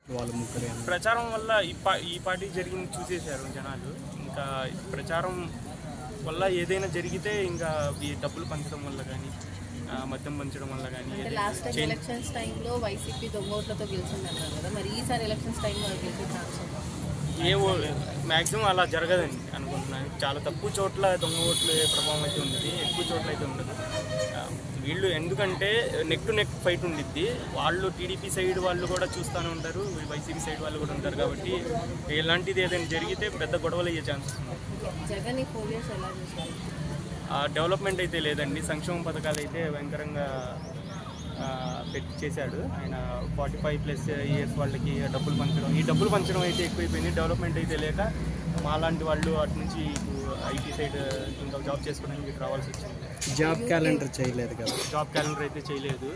వాళ్ళ ముగ్గురు ఏమన్నా? ప్రచారం వల్ల ఈ పా ఈ పార్టీ జరిగింది చూసేశారు జనాలు ఇంకా ప్రచారం వల్ల ఏదైనా జరిగితే ఇంకా ఈ డబ్బులు పంచడం వల్ల కానీ మద్యం పంచడం వల్ల కానీ అంటే లాస్ట్ టైం ఎలక్షన్స్ టైంలో వైసీపీ దొంగ ఓట్లతో గెలిచిందన్నారు కదా మరి ఈసారి ఎలక్షన్స్ టైంలో గెలిచే ఛాన్స్ ఉందా ఏ ఓ మ్యాక్సిమం అలా జరగదని అనుకుంటున్నాను చాలా తక్కువ చోట్ల దొంగ ఓట్ల ప్రభావం అయితే ఉంది ఎక్కువ చోట్ల అయితే ఉండదు ఆ, వీళ్ళు ఎందుకంటే నెక్ టు నెక్ ఫైట్ ఉండిద్ది వాళ్ళు టీడీపీ సైడ్ వాళ్ళు కూడా చూస్తూనే ఉంటారు వైసీపీ సైడ్ వాళ్ళు కూడా ఉంటారు కాబట్టి ఇలాంటిది ఏదైనా జరిగితే పెద్ద గొడవలు అయ్యే ఛాన్సెస్ ఉన్నాయి జగన్ ఈ ఫోర్ ఇయర్స్ ఎలా చూసారు ఆ, డెవలప్మెంట్ అయితే లేదండి సంక్షేమ పథకాలు అయితే భయంకరంగా ఆ, పెట్టి చేశాడు ఆయన ఫార్టీ ఫైవ్ ప్లస్ ఇయర్స్ వాళ్ళకి డబ్బులు పంచడం ఈ డబ్బులు పంచడం అయితే ఎక్కువైపోయింది డెవలప్మెంట్ అయితే లేక మాలాంటి వాళ్ళు అటు నుంచి ఐటీ సైడ్ ఇంకా జాబ్ చేసుకోవడానికి ఇటు రావాల్సి వచ్చింది జాబ్ క్యాలెండర్ చేయలేదు కదా జాబ్ క్యాలెండర్ అయితే చేయలేదు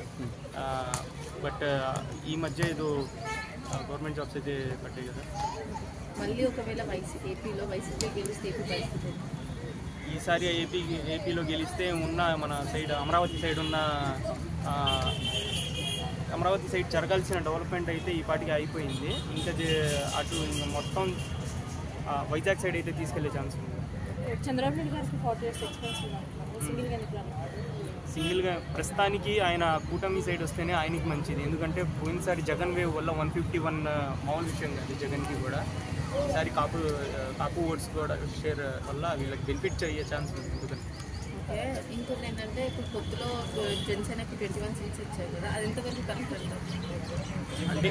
బట్ ఈ మధ్య ఏదో గవర్నమెంట్ జాబ్స్ అయితే పట్టాయి కదా మళ్ళీ ఒకవేళ వైసీపీ ఏపీలో వైసీపీ గెలిస్తే ఏపీ పరిస్థితి ఏంటి? ఈసారి ఏపీ ఏపీలో గెలిస్తే ఉన్న మన సైడ్ అమరావతి సైడ్ ఉన్న ఆ, అమరావతి సైడ్ జరగాల్సిన డెవలప్మెంట్ అయితే ఈ పాటికి అయిపోయింది ఇంకా జే- అటు ఇంకా మొత్తం ఆ, వైజాగ్ సైడ్ అయితే తీసుకెళ్లే ఛాన్స్ ఉంది చంద్రబాబు నాయుడు గారికి ఫార్టీ ఇయర్స్ ఎక్స్పీరియన్స్ సింగిల్గా సింగిల్గా ప్రస్తుతానికి ఆయన కూటమి సైడ్ వస్తేనే ఆయనకి మంచిది ఎందుకంటే పోయినసారి జగన్ వేవ్ వల్ల వన్ ఫిఫ్టీ వన్ మామూలు విషయం కాదు జగన్కి కూడా ఈసారి కాపు కాపు ఓట్స్ కూడా షేర్ వల్ల వీళ్ళకి బెనిఫిట్ అయ్యే ఛాన్స్ ఉంది ఎందుకంటే ఓకే ఇంకోటి ఏంటంటే ఇప్పుడు కొత్తలో జనసేనకి ట్వంటీ వన్ సీట్స్ ఇచ్చారు కదా అది ఎంతవరకు కరెక్ట్ అంటారు అంటే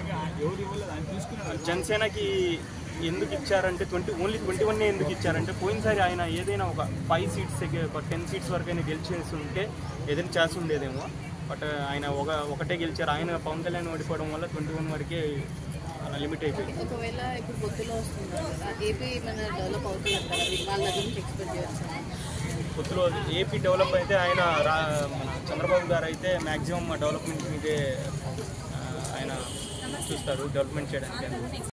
జనసేనకి ఎందుకు ఇచ్చారంటే ట్వంటీ ఓన్లీ ట్వంటీ వన్ ఎందుకు ఇచ్చారంటే పోయినసారి ఆయన ఏదైనా ఒక ఫైవ్ సీట్స్ ఒక టెన్ సీట్స్ వరకు అయినా గెలిచేసి ఉంటే ఏదైనా ఛాన్స్ ఉండేదేమో బట్ ఆయన ఒక ఒకటే గెలిచారు ఆయన పవన్ కళ్యాణ్ ఓడిపోవడం వల్ల ట్వంటీ వన్ వరకే అలా లిమిట్ అయిపోయింది ఒకవేళ ఇప్పుడు పొత్తులో వస్తున్నారు కదా ఏపీ మన డెవలప్ అవుతుంది అంటారా మీరు వాళ్ళ దగ్గర నుంచి ఎక్స్పెక్ట్ చేయొచ్చు కొత్తలో ఏపీ డెవలప్ అయితే ఆయన రా మన చంద్రబాబు గారు అయితే మ్యాక్సిమం డెవలప్మెంట్ మీదే ఆ, ఆయన చూస్తారు డెవలప్మెంట్ చేయడానికి